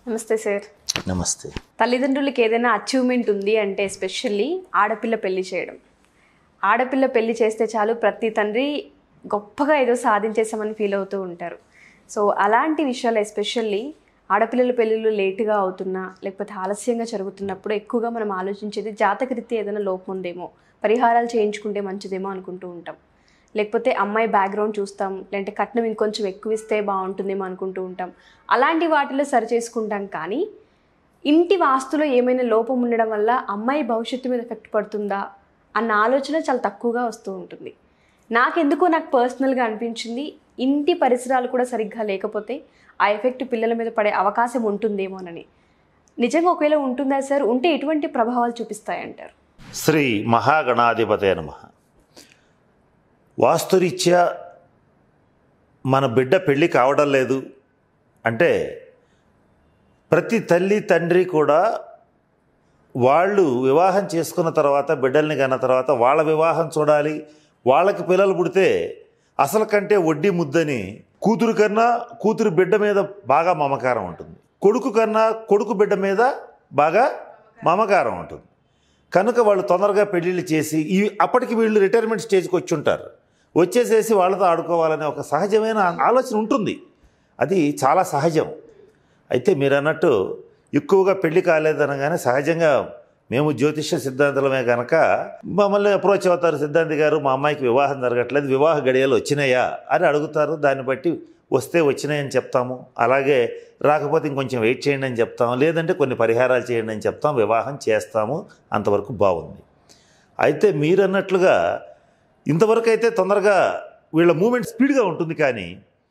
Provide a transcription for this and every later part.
నమస్తే సార్ నమస్తే తల్లిదండ్రులకి ఏదైనా అచీవ్మెంట్ ఉంది అంటే ఎస్పెషల్లీ ఆడపిల్ల పెళ్లి చేయడం ఆడపిల్ల పెళ్లి చేస్తే చాలు ప్రతి తండ్రి గొప్పగా ఏదో సాధించేసామని ఫీల్ అవుతూ ఉంటారు సో అలాంటి విషయాలు ఎస్పెషల్లీ ఆడపిల్లల పెళ్ళిళ్ళు లేటుగా అవుతున్నా లేకపోతే ఆలస్యంగా జరుగుతున్నప్పుడు ఎక్కువగా మనం ఆలోచించేది జాతకరీత్యా ఏదైనా లోపం ఉందేమో పరిహారాలు చేయించుకుంటే మంచిదేమో అనుకుంటూ ఉంటాం లేకపోతే అమ్మాయి బ్యాక్గ్రౌండ్ చూస్తాం లేదంటే కట్నం ఇంకొంచెం ఎక్కువ ఇస్తే బాగుంటుందేమో అనుకుంటూ ఉంటాం అలాంటి వాటిలో సరి చేసుకుంటాం కానీ ఇంటి వాస్తులో ఏమైనా లోపం ఉండడం వల్ల అమ్మాయి భవిష్యత్తు మీద ఎఫెక్ట్ పడుతుందా అన్న ఆలోచన చాలా తక్కువగా వస్తూ ఉంటుంది నాకెందుకో నాకు పర్సనల్గా అనిపించింది ఇంటి పరిసరాలు కూడా సరిగ్గా లేకపోతే ఆ ఎఫెక్ట్ పిల్లల మీద పడే అవకాశం ఉంటుందేమోనని నిజంగా ఒకవేళ ఉంటుందా సార్ ఉంటే ఎటువంటి ప్రభావాలు చూపిస్తాయంటారు శ్రీ మహాగణాధిపతే నమ వాస్తురీత్యా మన బిడ్డ పెళ్ళి కావడం లేదు అంటే ప్రతి తల్లి తండ్రి కూడా వాళ్ళు వివాహం చేసుకున్న తర్వాత బిడ్డల్ని కన్న తర్వాత వాళ్ళ వివాహం చూడాలి వాళ్ళకి పిల్లలు పుడితే అసలు కంటే వడ్డీ ముద్దని కూతురు కన్నా కూతురు బిడ్డ మీద బాగా మమకారం ఉంటుంది కొడుకు కన్నా కొడుకు బిడ్డ మీద బాగా మమకారం ఉంటుంది కనుక వాళ్ళు తొందరగా పెళ్ళిళ్ళు చేసి ఈ అప్పటికి వీళ్ళు రిటైర్మెంట్ స్టేజ్కి వచ్చి ఉంటారు వచ్చేసేసి వాళ్ళతో ఆడుకోవాలనే ఒక సహజమైన ఆలోచన ఉంటుంది అది చాలా సహజం అయితే మీరు అన్నట్టు ఎక్కువగా పెళ్లి కాలేదనగానే సహజంగా మేము జ్యోతిష్య సిద్ధాంతలమే కనుక మమ్మల్ని అప్రోచ్ అవుతారు సిద్ధాంతి గారు మా అమ్మాయికి వివాహం జరగట్లేదు వివాహ గడియలు వచ్చినాయా అని అడుగుతారు దాన్ని బట్టి వస్తే వచ్చినాయని చెప్తాము అలాగే రాకపోతే ఇంకొంచెం వెయిట్ చేయండి అని చెప్తాము లేదంటే కొన్ని పరిహారాలు చేయండి అని చెప్తాం వివాహం చేస్తాము అంతవరకు బాగుంది అయితే మీరు అన్నట్లుగా ఇంతవరకు అయితే తొందరగా వీళ్ళ మూమెంట్ స్పీడ్గా ఉంటుంది కానీ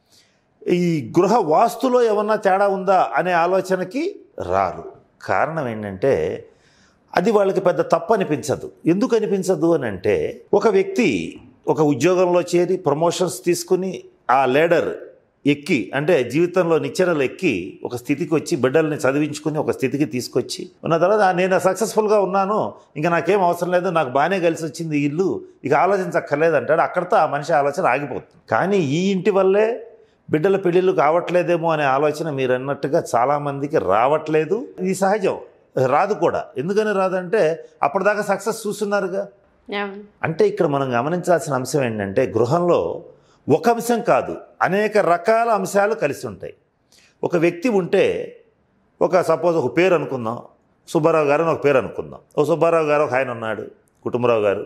ఈ గృహ వాస్తులో ఏమన్నా తేడా ఉందా అనే ఆలోచనకి రారు కారణం ఏంటంటే అది వాళ్ళకి పెద్ద తప్పు అనిపించదు ఎందుకు అనిపించదు అని అంటే ఒక వ్యక్తి ఒక ఉద్యోగంలో చేరి ప్రమోషన్స్ తీసుకుని ఆ లేడర్ ఎక్కి అంటే జీవితంలో నిచ్చెనలు ఎక్కి ఒక స్థితికి వచ్చి బిడ్డల్ని చదివించుకుని ఒక స్థితికి తీసుకొచ్చి ఉన్న తర్వాత "ఆ, నేను సక్సెస్ఫుల్గా ఉన్నాను ఇంకా నాకేం అవసరం లేదు నాకు బాగానే కలిసి వచ్చింది ఈ ఇల్లు ఇక ఆలోచించక్కర్లేదు అంటాడు అక్కడితో ఆ మనిషి ఆలోచన ఆగిపోతుంది కానీ ఈ ఇంటి వల్లే బిడ్డల పెళ్ళిళ్ళు కావట్లేదేమో అనే ఆలోచన మీరు అన్నట్టుగా చాలామందికి రావట్లేదు ఇది సహజం రాదు కూడా ఎందుకని రాదంటే అప్పటిదాకా సక్సెస్ చూస్తున్నారుగా అంటే ఇక్కడ మనం గమనించాల్సిన అంశం ఏంటంటే గృహంలో ఒక అంశం కాదు అనేక రకాల అంశాలు కలిసి ఉంటాయి ఒక వ్యక్తి ఉంటే ఒక సపోజ్ ఒక పేరు అనుకుందాం సుబ్బారావు గారు అని ఒక పేరు అనుకుందాం ఓ సుబ్బారావు గారు ఒక ఆయన ఉన్నాడు కుటుంబరావు గారు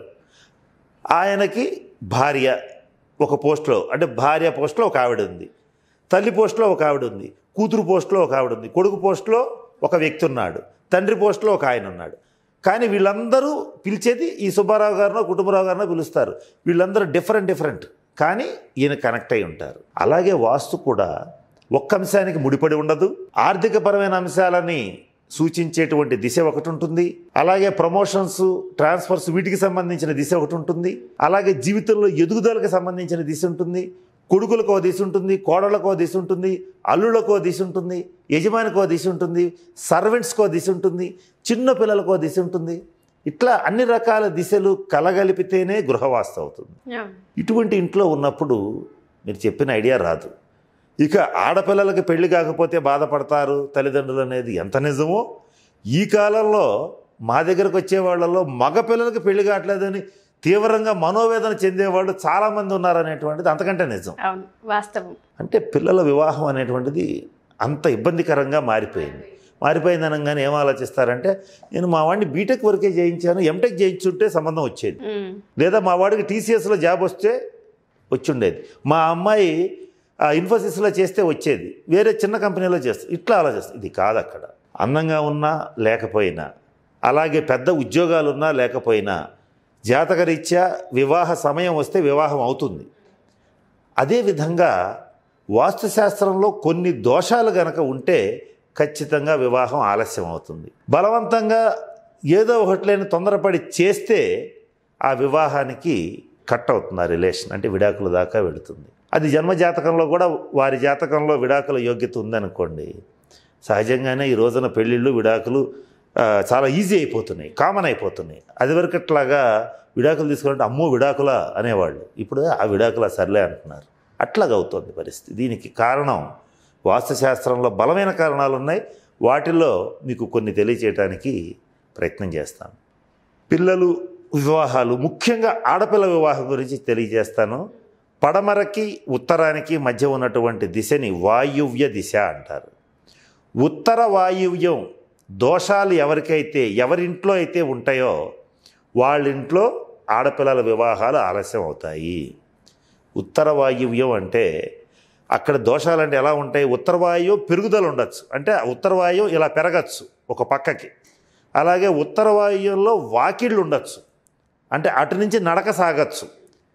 ఆయనకి భార్య ఒక పోస్ట్లో అంటే భార్య పోస్ట్లో ఒక ఆవిడ ఉంది తల్లి పోస్ట్లో ఒక ఆవిడ ఉంది కూతురు పోస్ట్లో ఒక ఆవిడ ఉంది కొడుకు పోస్ట్లో ఒక వ్యక్తి ఉన్నాడు తండ్రి పోస్ట్లో ఒక ఆయన ఉన్నాడు కానీ వీళ్ళందరూ పిలిచేది ఈ సుబ్బారావు గారినో కుటుంబరావు గారినో పిలుస్తారు వీళ్ళందరూ డిఫరెంట్ డిఫరెంట్ కానీ ఈయన కనెక్ట్ అయి ఉంటారు అలాగే వాస్తు కూడా ఒక్క అంశానికి ముడిపడి ఉండదు ఆర్థికపరమైన అంశాలని సూచించేటువంటి దిశ ఒకటి ఉంటుంది అలాగే ప్రమోషన్స్ ట్రాన్స్ఫర్స్ వీటికి సంబంధించిన దిశ ఒకటి ఉంటుంది అలాగే జీవితంలో ఎదుగుదలకు సంబంధించిన దిశ ఉంటుంది కొడుకులకు ఓ దిశ ఉంటుంది కోడళ్ళకు ఓ దిశ ఉంటుంది అల్లుళ్ళకు ఓ దిశ ఉంటుంది యజమానికి ఓ దిశ ఉంటుంది సర్వెంట్స్కి ఓ దిశ ఉంటుంది చిన్న పిల్లలకు ఓ దిశ ఉంటుంది ఇట్లా అన్ని రకాల దిశలు కలగలిపితేనే గృహవాస్తు అవుతుంది ఇటువంటి ఇంట్లో ఉన్నప్పుడు మీరు చెప్పిన ఐడియా రాదు ఇక ఆడపిల్లలకి పెళ్లి కాకపోతే బాధపడతారు తల్లిదండ్రులు అనేది ఎంత నిజమో ఈ కాలంలో మా దగ్గరకు వచ్చే వాళ్ళలో మగ పిల్లలకి పెళ్లి కావట్లేదని తీవ్రంగా మనోవేదన చెందేవాళ్ళు చాలామంది ఉన్నారనేటువంటిది అంతకంటే నిజం అవును వాస్తవం అంటే పిల్లల వివాహం అనేటువంటిది అంత ఇబ్బందికరంగా మారిపోయింది మారిపోయింది అనగానే ఏం ఆలోచిస్తారంటే నేను మా వాడిని బీటెక్ వరకే చేయించాను ఎంటెక్ చేయించుంటే సంబంధం వచ్చేది మ్మ్. లేదా మా వాడికి టీసీఎస్లో జాబ్ వస్తే వచ్చుండేది మా అమ్మాయి ఆ, ఇన్ఫోసిస్లో చేస్తే వచ్చేది వేరే చిన్న కంపెనీలో చేస్తుంది ఇట్లా ఆలోచిస్తుంది ఇది కాదు అక్కడ అందంగా ఉన్నా లేకపోయినా అలాగే పెద్ద ఉద్యోగాలు ఉన్నా లేకపోయినా జాతకరీత్యా వివాహ సమయం వస్తే వివాహం అవుతుంది అదేవిధంగా వాస్తుశాస్త్రంలో కొన్ని దోషాలు గనక ఉంటే ఖచ్చితంగా వివాహం ఆలస్యం అవుతుంది బలవంతంగా ఏదో ఒకటి లేని తొందరపడి చేస్తే ఆ వివాహానికి కట్ అవుతుంది ఆ రిలేషన్ అంటే విడాకుల దాకా వెళుతుంది అది జన్మ జాతకంలో కూడా వారి జాతకంలో విడాకుల యోగ్యత ఉందనుకోండి సహజంగానే ఈ రోజున పెళ్ళిళ్ళు విడాకులు ఆ, చాలా ఈజీ అయిపోతున్నాయి కామన్ అయిపోతున్నాయి అది వరకట్లాగా విడాకులు తీసుకుంటే అమ్మో విడాకులా అనేవాళ్ళు ఇప్పుడు ఆ విడాకులా సర్లే అంటున్నారు అట్లాగవుతోంది పరిస్థితి దీనికి కారణం వాస్తుశాస్త్రంలో బలమైన కారణాలు ఉన్నాయి వాటిల్లో మీకు కొన్ని తెలియచేయడానికి ప్రయత్నం చేస్తాను పిల్లలు వివాహాలు ముఖ్యంగా ఆడపిల్ల వివాహం గురించి తెలియజేస్తాను పడమరకి ఉత్తరానికి మధ్య ఉన్నటువంటి దిశని వాయువ్య దిశ అంటారు ఉత్తర వాయువ్యం దోషాలు ఎవరికైతే ఎవరింట్లో అయితే ఉంటాయో వాళ్ళ ఇంట్లో ఆడపిల్లల వివాహాలు ఆలస్యం అవుతాయి ఉత్తర వాయువ్యం అంటే అక్కడ దోషాలు అంటే ఎలా ఉంటాయి ఉత్తర వాయువు పెరుగుదల ఉండొచ్చు అంటే ఉత్తర వాయువు ఇలా పెరగచ్చు ఒక పక్కకి అలాగే ఉత్తర వాయువ్యంలో వాకిళ్ళు ఉండొచ్చు అంటే అటు నుంచి నడక సాగచ్చు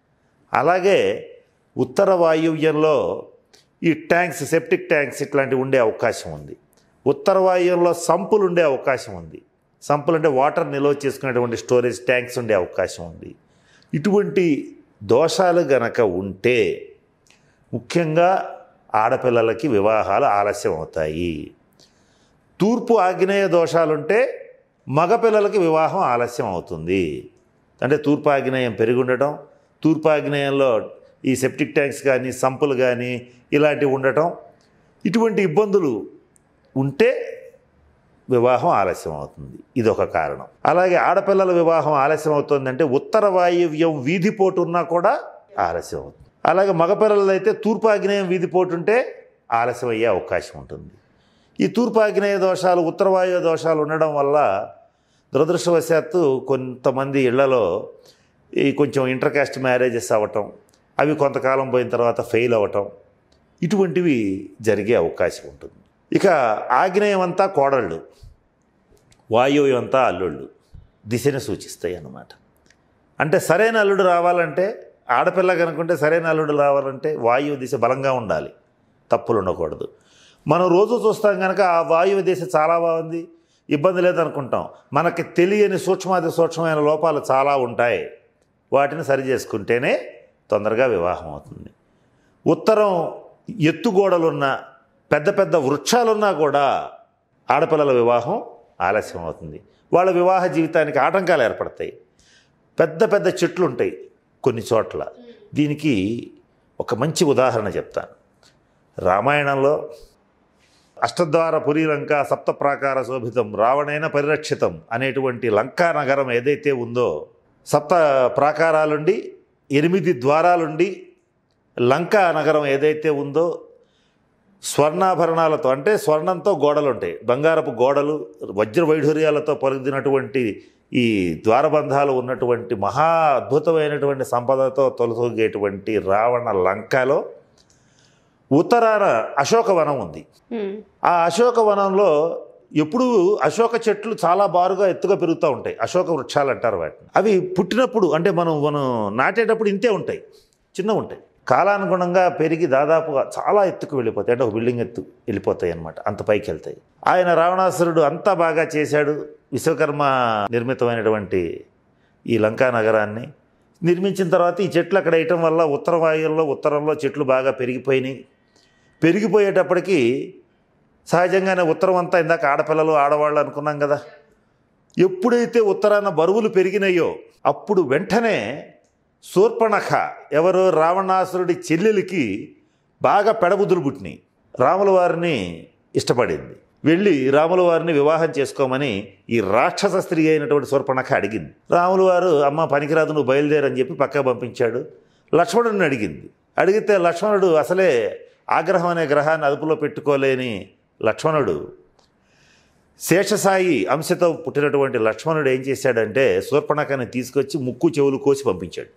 అలాగే ఉత్తర వాయువ్యంలో ఈ ట్యాంక్స్ సెప్టిక్ ట్యాంక్స్ ఇట్లాంటివి ఉండే అవకాశం ఉంది ఉత్తర వాయువ్యంలో సంపులు ఉండే అవకాశం ఉంది సంపులు అంటే వాటర్ నిల్వ చేసుకునేటువంటి స్టోరేజ్ ట్యాంక్స్ ఉండే అవకాశం ఉంది ఇటువంటి దోషాలు గనక ఉంటే ముఖ్యంగా ఆడపిల్లలకి వివాహాలు ఆలస్యం అవుతాయి తూర్పు ఆగ్నేయ దోషాలుంటే మగపిల్లలకి వివాహం ఆలస్యం అవుతుంది అంటే తూర్పు ఆగ్నేయం పెరిగి ఉండటం తూర్పు ఆగ్నేయంలో ఈ సెప్టిక్ ట్యాంక్స్ కానీ సంపులు కానీ ఇలాంటివి ఉండటం ఇటువంటి ఇబ్బందులు ఉంటే వివాహం ఆలస్యం అవుతుంది ఇది ఒక కారణం అలాగే ఆడపిల్లల వివాహం ఆలస్యం అవుతుందంటే ఉత్తర వాయువ్యం వీధిపోటు ఉన్నా కూడా ఆలస్యం అవుతుంది అలాగే మగపిల్లలు అయితే తూర్పు ఆగ్నేయం వీధిపోటు ఉంటే ఆలస్యం అయ్యే అవకాశం ఉంటుంది ఈ తూర్పు ఆగ్నేయ దోషాలు ఉత్తర వాయువ్య దోషాలు ఉండడం వల్ల దురదృష్టవశాత్తు కొంతమంది ఇళ్లలో ఈ కొంచెం ఇంటర్ కాస్ట్ మ్యారేజెస్ అవ్వటం అవి కొంతకాలం పోయిన తర్వాత ఫెయిల్ అవ్వటం ఇటువంటివి జరిగే అవకాశం ఉంటుంది ఇక ఆగ్నేయం అంతా కోడళ్ళు వాయువ్యం అంతా అల్లుళ్ళు దిశని సూచిస్తాయి అన్నమాట అంటే సరైన అల్లుడు రావాలంటే ఆడపిల్ల కనుకుంటే సరైన అల్లుడు రావాలంటే వాయువు దిశ బలంగా ఉండాలి తప్పులు ఉండకూడదు మనం రోజు చూస్తాం కనుక ఆ వాయువు దిశ చాలా బాగుంది ఇబ్బంది లేదనుకుంటాం మనకి తెలియని సూక్ష్మాతి సూక్ష్మమైన లోపాలు చాలా ఉంటాయి వాటిని సరి చేసుకుంటేనే తొందరగా వివాహం అవుతుంది ఉత్తరం ఎత్తుగోడలున్న పెద్ద పెద్ద వృక్షాలున్నా కూడా ఆడపిల్లల వివాహం ఆలస్యం అవుతుంది వాళ్ళ వివాహ జీవితానికి ఆటంకాలు ఏర్పడతాయి పెద్ద పెద్ద చెట్లు ఉంటాయి కొన్ని చోట్ల దీనికి ఒక మంచి ఉదాహరణ చెప్తాను రామాయణంలో అష్టద్వార పురి లంక సప్త ప్రాకార శోభితం రావణైన పరిరక్షితం అనేటువంటి లంకా నగరం ఏదైతే ఉందో సప్త ప్రాకారాలుండి ఎనిమిది ద్వారాలుండి లంకా నగరం ఏదైతే ఉందో స్వర్ణాభరణాలతో అంటే స్వర్ణంతో గోడలు ఉంటాయి బంగారపు గోడలు వజ్ర వైఢూర్యాలతో పొరుదినటువంటి ఈ ద్వారబంధాలు ఉన్నటువంటి మహా అద్భుతమైనటువంటి సంపదతో తొలతొగేటువంటి రావణ లంకలో ఉత్తరాన అశోకవనం ఉంది ఉమ్, ఆ అశోకవనంలో ఎప్పుడు అశోక చెట్లు చాలా బారుగా ఎత్తుగా పెరుగుతూ ఉంటాయి అశోక వృక్షాలు అంటారు వాటిని అవి పుట్టినప్పుడు అంటే మనం మనం నాటేటప్పుడు ఇంతే ఉంటాయి చిన్న ఉంటాయి కాలానుగుణంగా పెరిగి దాదాపుగా చాలా ఎత్తుకు వెళ్ళిపోతాయి అంటే ఒక బిల్డింగ్ ఎత్తు వెళ్ళిపోతాయి అనమాట అంత పైకి వెళ్తాయి ఆయన రావణాసురుడు అంతా బాగా చేశాడు విశ్వకర్మ నిర్మితమైనటువంటి ఈ లంకా నగరాన్ని నిర్మించిన తర్వాత ఈ చెట్లు అక్కడ వేయటం వల్ల ఉత్తర వాయువుల్లో ఉత్తరంలో చెట్లు బాగా పెరిగిపోయినాయి పెరిగిపోయేటప్పటికి సహజంగానే ఉత్తరం అంతా ఇందాక ఆడపిల్లలు ఆడవాళ్ళు అనుకున్నాం కదా ఎప్పుడైతే ఉత్తరాన బరువులు పెరిగినాయో అప్పుడు వెంటనే శూర్పణఖ ఎవరు రావణాసురుడి చెల్లెలికి బాగా పెడబుద్దులు పుట్టినాయి రాముల వారిని ఇష్టపడింది వెళ్ళి రాముల వారిని వివాహం చేసుకోమని ఈ రాక్షస స్త్రీ అయినటువంటి శూర్పణఖ అడిగింది రాముల వారు అమ్మ పనికిరాదు నువ్వు బయలుదేరని చెప్పి పక్క పంపించాడు లక్ష్మణుడిని అడిగింది అడిగితే లక్ష్మణుడు అసలే ఆగ్రహం అనే గ్రహాన్ని అదుపులో పెట్టుకోలేని లక్ష్మణుడు శేషసాయి అంశతో పుట్టినటువంటి లక్ష్మణుడు ఏం చేశాడంటే శూర్పణఖని తీసుకొచ్చి ముక్కు చెవులు కోసి పంపించాడు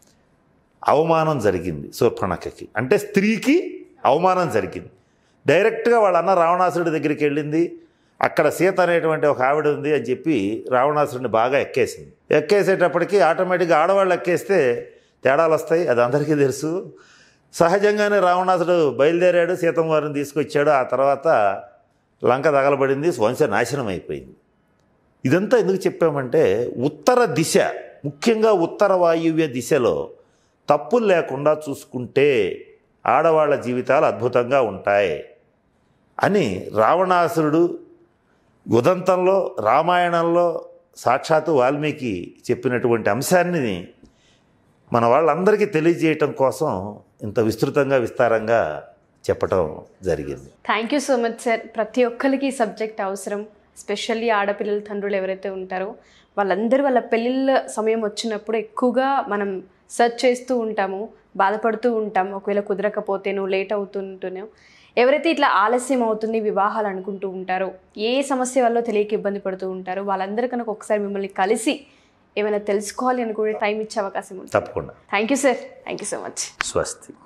అవమానం జరిగింది శూర్పణఖకి అంటే స్త్రీకి అవమానం జరిగింది డైరెక్ట్గా వాళ్ళ అన్న రావణాసురుడి దగ్గరికి వెళ్ళింది అక్కడ సీత అనేటువంటి ఒక ఆవిడ ఉంది అని చెప్పి రావణాసురుడిని బాగా ఎక్కేసింది ఎక్కేసేటప్పటికి ఆటోమేటిక్గా ఆడవాళ్ళు ఎక్కేస్తే తేడాలు వస్తాయి అది అందరికీ తెలుసు సహజంగానే రావణాసుడు బయలుదేరాడు సీతమ్మ వారిని తీసుకొచ్చాడు ఆ తర్వాత లంక తగలబడింది వంశ నాశనం అయిపోయింది ఇదంతా ఎందుకు చెప్పామంటే ఉత్తర దిశ ముఖ్యంగా ఉత్తర వాయువ్య దిశలో తప్పులు లేకుండా చూసుకుంటే ఆడవాళ్ళ జీవితాలు అద్భుతంగా ఉంటాయి అని రావణాసురుడు ఉదంతంలో రామాయణంలో సాక్షాత్తు వాల్మీకి చెప్పినటువంటి అంశాన్ని మన వాళ్ళందరికీ తెలియజేయటం కోసం ఇంత విస్తృతంగా విస్తారంగా చెప్పటం జరిగింది thank you so much sir ప్రతి ఒక్కరికి ఈ సబ్జెక్ట్ అవసరం స్పెషల్లీ ఆడపిల్లల తండ్రులు ఎవరైతే ఉంటారో వాళ్ళందరూ వాళ్ళ పెళ్ళిళ్ళ సమయం వచ్చినప్పుడు ఎక్కువగా మనం సెర్చ్ చేస్తూ ఉంటాము బాధపడుతూ ఉంటాం ఒకవేళ కుదరకపోతేనో లేట్ అవుతుంటూనో ఎవరైతే ఇట్లా ఆలస్యం అవుతుంది వివాహాలు అనుకుంటూ ఉంటారో ఏ సమస్య వల్ల తెలియక ఇబ్బంది పడుతూ ఉంటారో వాళ్ళందరూ కనుక ఒకసారి మిమ్మల్ని కలిసి ఏమైనా తెలుసుకోవాలి అనుకునే టైం ఇచ్చే అవకాశం ఉంటుంది తప్పకుండా thank you sir thank you so much స్వస్తి